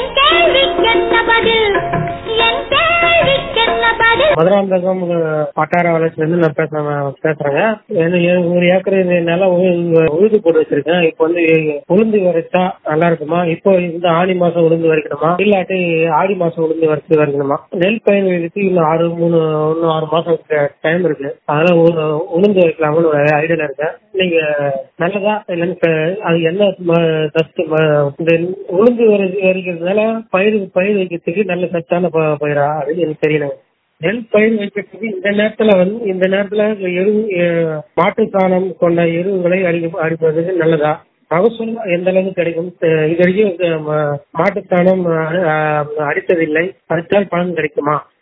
என் கேள்விக்கென்ன பதில் என் கேள்விக்கென்ன பதில் மதுராந்தகம் அஹ், வட்டார வளர்ச்சியில இருந்து நான் பேசுறேன் பேசுறேங்க எனக்கு ஏ- ஒரு ஏக்கர் நிலம் உழு- உழுது போட்டு வச்சிருக்கேன் இப்போ வந்து உளுந்து வரைச்சா நல்லா இருக்குமா இப்போ இந்த ஆடி மாசம் உளுந்து வரைக்கணுமா இல்லாட்டி ஆடி மாசம் உளுந்து வரைச்சு வரைக்கணுமா நெல் பயிர் வைக்கிறதுக்கு இன்னும் ஆறு மூணு இன்னும் ஆறு மாசம் டைம் இருக்கு அதனால உ- உளுந்து வைக்கலாம்னு ஒரு ஐடியால இருக்கேன் நீங்க நல்லதா இல்லைன்னு இப்ப அது என்ன ம- சத்து ம- இந்த உளுந்து வரை- வரைக்கிறதுனால பயிர் பயிர் வைக்கிறதுக்கு நல்ல சத்தான ப- பயிரா அப்படின்னு எனக்கு தெரியல நெல் பயிர் வைக்கிறதுக்கு இந்த நேரத்துல வந்து இந்த நேரத்துல இந்த எரு அஹ், மாட்டு சாணம் கொண்ட எருவுகளை அடி அடிப்பதற்கு நல்லதா மகசூல் எந்த அளவுக்கு கிடைக்கும் அஹ், இது வரைக்கும் அஹ், ம- மாட்டு சாணம் அஹ், அஹ், அடித்ததில்லை அடித்தால் பலன் கிடைக்குமா